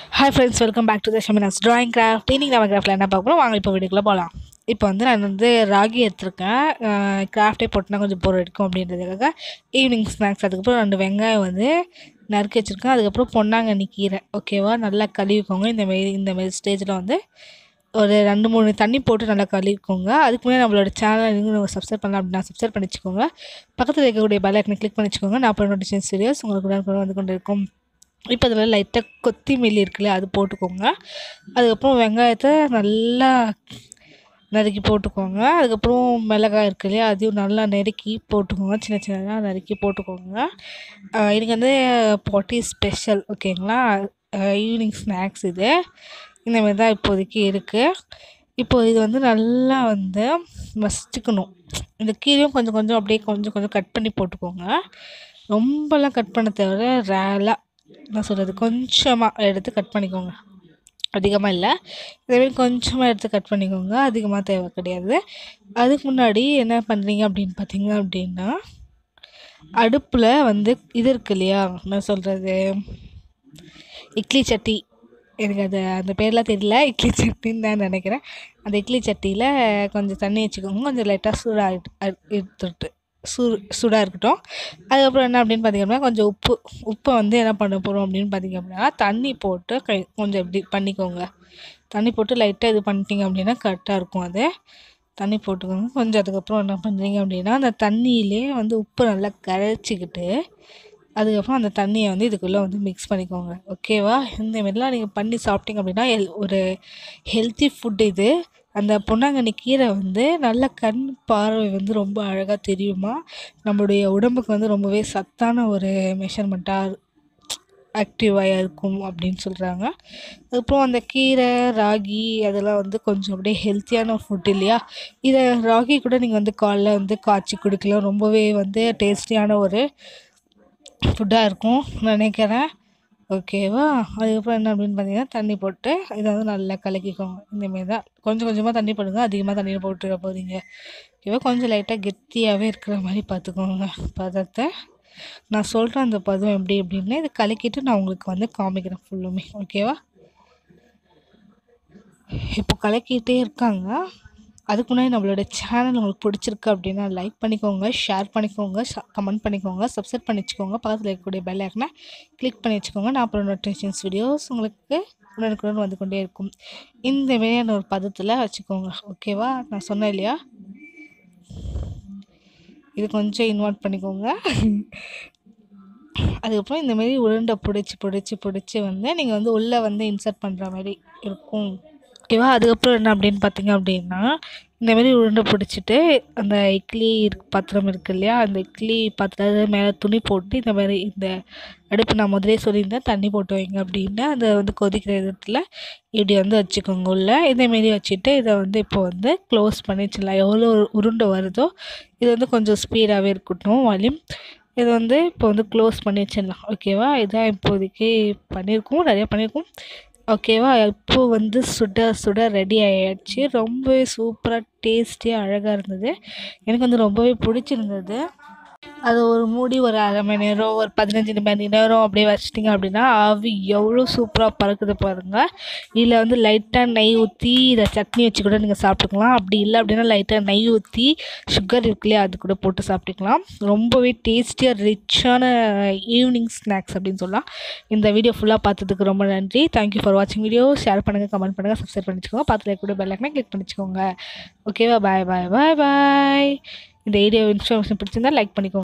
hi friends welcome back to the Shamina's drawing craft இன்னைக்கு நம்ம கிராஃப்டில் என்ன பார்க்க போகிறோம் வாங்க இப்போ வீடியோக்குள்ளே போகலாம் இப்போ வந்து நான் வந்து ராகி எடுத்திருக்கேன் கிராஃப்டே போட்டுனா கொஞ்சம் போர் அடிக்கும் அப்படின்றதுக்காக ஈவினிங் ஸ்நாக்ஸ் அதுக்கப்புறம் ரெண்டு வெங்காயம் வந்து நறுக்கி வச்சுருக்கேன் அதுக்கப்புறம் பொன்னாங்கண்ணி கீரை ஓகேவா நல்லா கழுவிக்கோங்க இந்த மாரி இந்த மாரி ஸ்டேஜில் வந்து ஒரு ரெண்டு மூணு தண்ணி போட்டு நல்லா கழுவிக்கோங்க அதுக்கு முன்னாடி நம்மளோட சேனல் நீங்கள் சப்ஸ்கிரைப் பண்ணலாம் அப்படின்னா சப்ஸ்கிரைப் பண்ணி வச்சுக்கோங்க பக்கத்தில் இருக்கக்கூடிய பெல் ஐக்கனை கிளிக் பண்ணி வச்சுக்கோங்க நான் அப்புறம் நோட்டிஃபிகேஷன் வீடியோஸ் உங்களுக்கு உடனுக்குடன் வந்து கொண்டு இருக்கும் இப்போ அதில் லைட்டாக கொத்தமல்லி இருக்குல்ல அது போட்டுக்கோங்க அதுக்கப்புறம் வெங்காயத்தை நல்லா நறுக்கி போட்டுக்கோங்க அதுக்கப்புறம் மிளகாய் இருக்கு இல்லையா அதையும் நல்லா நறுக்கி போட்டுக்கோங்க சின்ன சின்னதாக நறுக்கி போட்டுக்கோங்க ஆஹ் எனக்கு வந்து பொட்டி ஸ்பெஷல் ஓகேங்களா ஈவினிங் ஸ்நாக்ஸ் இது இந்த மாதிரி தான் இப்போதைக்கு இருக்குது இப்போ இது வந்து நல்லா வந்து மசிச்சுக்கணும் இந்த கீரையும் கொஞ்சம் கொஞ்சம் அப்படியே கொஞ்சம் கொஞ்சம் கட் பண்ணி போட்டுக்கோங்க ரொம்பலாம் கட் பண்ண தேவை ரேலாக என்ன சொல்கிறது கொஞ்சமாக எடுத்து கட் பண்ணிக்கோங்க அதிகமாக இல்லை இதேமாரி கொஞ்சமாக எடுத்து கட் பண்ணிக்கோங்க அதிகமாக தேவை கிடையாது அதுக்கு முன்னாடி என்ன பண்ணுறீங்க அப்படின்னு பார்த்தீங்க அப்படின்னா அடுப்பில் வந்து இது இருக்கு இல்லையா என்ன சொல்கிறது இட்லி சட்டி எனக்கு அது அந்த பேர்லாம் தெரியல இட்லி சட்டின்னு தான் நினைக்கிறேன் அந்த இட்லி சட்டியில் கொஞ்சம் தண்ணி வச்சுக்கோங்க கொஞ்சம் லைட்டாக சூடாக எடுத்துட்டு சூ சூடாக இருக்கட்டும் அதுக்கப்புறம் என்ன அப்படின்னு பார்த்தீங்க அப்படின்னா கொஞ்சம் உப்பு உப்பை வந்து என்ன பண்ண போகிறோம் அப்படின்னு பார்த்தீங்க அப்படின்னா தண்ணி போட்டு கை கொஞ்சம் இப்படி பண்ணிக்கோங்க தண்ணி போட்டு லைட்டாக இது பண்ணிட்டீங்க அப்படின்னா கரெக்டாக இருக்கும் அது தண்ணி போட்டுக்கோங்க கொஞ்சம் அதுக்கப்புறம் என்ன பண்ணுறீங்க அப்படின்னா அந்த தண்ணியிலே வந்து உப்பு நல்லா கரைச்சிக்கிட்டு அதுக்கப்புறம் அந்த தண்ணியை வந்து இதுக்குள்ளே வந்து மிக்ஸ் பண்ணிக்கோங்க ஓகேவா இந்த மாதிரிலாம் நீங்கள் பண்ணி சாப்பிட்டீங்க அப்படின்னா ஹெல் ஒரு ஹெல்த்தி ஃபுட் இது அந்த பொன்னாங்கண்ணி கீரை வந்து நல்ல கண் பார்வை வந்து ரொம்ப அழகாக தெரியுமா நம்மளுடைய உடம்புக்கு வந்து ரொம்பவே சத்தான ஒரு மெஷர்மெண்ட்டாக ஆக்டிவாக இருக்கும் அப்படின்னு சொல்கிறாங்க அதுக்கப்புறம் அந்த கீரை ராகி அதெல்லாம் வந்து கொஞ்சம் அப்படியே ஹெல்த்தியான ஃபுட் இல்லையா இதை ராகி கூட நீங்கள் வந்து காலைல வந்து காய்ச்சி குடிக்கலாம் ரொம்பவே வந்து டேஸ்டியான ஒரு ஃபுட்டாக இருக்கும் நினைக்கிறேன் ஓகேவா அதுக்கப்புறம் என்ன அப்படின்னு பார்த்தீங்கன்னா தண்ணி போட்டு இதை வந்து நல்லா கலக்கிக்கோங்க இந்தமாரி தான் கொஞ்சம் கொஞ்சமாக தண்ணி போடுங்க அதிகமாக தண்ணி போட்டுக்க போகிறீங்க ஓகேவா கொஞ்சம் லைட்டாக கெட்டியாகவே இருக்கிற மாதிரி பார்த்துக்கோங்க பதத்தை நான் சொல்கிறேன் அந்த பதம் எப்படி எப்படின்னு இதை கலக்கிட்டு நான் உங்களுக்கு வந்து காமிக்கிறேன் ஃபுல்லுமே ஓகேவா இப்போ கலக்கிட்டே இருக்காங்க அதுக்கு முன்னாடி நம்மளோட சேனல் உங்களுக்கு பிடிச்சிருக்கு அப்படின்னா லைக் பண்ணிக்கோங்க ஷேர் பண்ணிக்கோங்க கமெண்ட் பண்ணிக்கோங்க சப்ஸ்கிரைப் பண்ணி வச்சுக்கோங்க பக்கத்தில் இருக்கக்கூடிய பெல் ஐக்கனை கிளிக் பண்ணி வச்சுக்கோங்க நான் அப்புறம் நோட்டிஃபிகேஷன்ஸ் வீடியோஸ் உங்களுக்கு உடனுக்குடன் வந்து கொண்டே இருக்கும் இந்த மாதிரியான ஒரு பதத்தில் வச்சுக்கோங்க ஓகேவா நான் சொன்னேன் இல்லையா இது கொஞ்சம் இன்வால்வ் பண்ணிக்கோங்க அதுக்கப்புறம் இந்த மாதிரி உருண்டை பிடிச்சி பிடிச்சி பிடிச்சி வந்து நீங்கள் வந்து உள்ளே வந்து இன்சர்ட் பண்ணுற மாதிரி இருக்கும் ஓகேவா அதுக்கப்புறம் என்ன அப்படின்னு பார்த்தீங்க அப்படின்னா இந்தமாரி உருண்டை பிடிச்சிட்டு அந்த இட்லி இருக்கு பாத்திரம் இருக்குது இல்லையா அந்த இட்லி பாத்திரத்தை மேலே துணி போட்டு இந்த மாதிரி இந்த அடுப்பு நான் முதலே சொல்லியிருந்தேன் தண்ணி போட்டு வைங்க அப்படின்னு அதை வந்து கொதிக்கிற இடத்துல இப்படி வந்து வச்சுக்கோங்க உள்ள இதேமாரி வச்சுட்டு இதை வந்து இப்போ வந்து க்ளோஸ் பண்ணி வச்சிடலாம் எவ்வளோ உருண்டை வருதோ இது வந்து கொஞ்சம் ஸ்பீடாகவே இருக்கட்டும் வால்யூம் இது வந்து இப்போ வந்து க்ளோஸ் பண்ணி வச்சிடலாம் ஓகேவா இதான் இப்போதைக்கு பண்ணியிருக்கோம் நிறையா பண்ணியிருக்கோம் ஓகேவா இப்போ வந்து சுட சுட ரெடி ஆகிடுச்சு ரொம்பவே சூப்பராக டேஸ்டியாக அழகாக இருந்தது எனக்கு வந்து ரொம்பவே பிடிச்சிருந்தது அது ஒரு மூடி ஒரு அரை மணி நேரம் ஒரு பதினஞ்சு மணி நேரம் அப்படியே வச்சிட்டிங்க அப்படின்னா ஆவி எவ்வளோ சூப்பராக பறக்குது பாருங்கள் இதில் வந்து லைட்டாக நெய் ஊற்றி இதை சட்னி வச்சு கூட நீங்கள் சாப்பிட்டுக்கலாம் அப்படி இல்லை அப்படின்னா லைட்டாக நெய் ஊற்றி சுகர் இருக்குல்லையா அது கூட போட்டு சாப்பிட்டுக்கலாம் ரொம்பவே டேஸ்டியாக ரிச்சான ஈவினிங் ஸ்நாக்ஸ் அப்படின்னு சொல்லலாம் இந்த வீடியோ ஃபுல்லாக பார்த்ததுக்கு ரொம்ப நன்றி தேங்க்யூ ஃபார் வாட்சிங் வீடியோ ஷேர் பண்ணுங்கள் கமெண்ட் பண்ணுங்கள் சப்ஸ்கிரைப் பண்ணிச்சுக்கோங்க பார்த்துல கூட பெல் ஐக்கனை கிளிக் பண்ணிச்சுக்கோங்க ஓகேவா பாய் பாய் பாய் பாய் இந்த வீடியோ இன்ஃபர்மேஷன் பிடிச்சிருந்தா லைக் பண்ணிக்கோங்க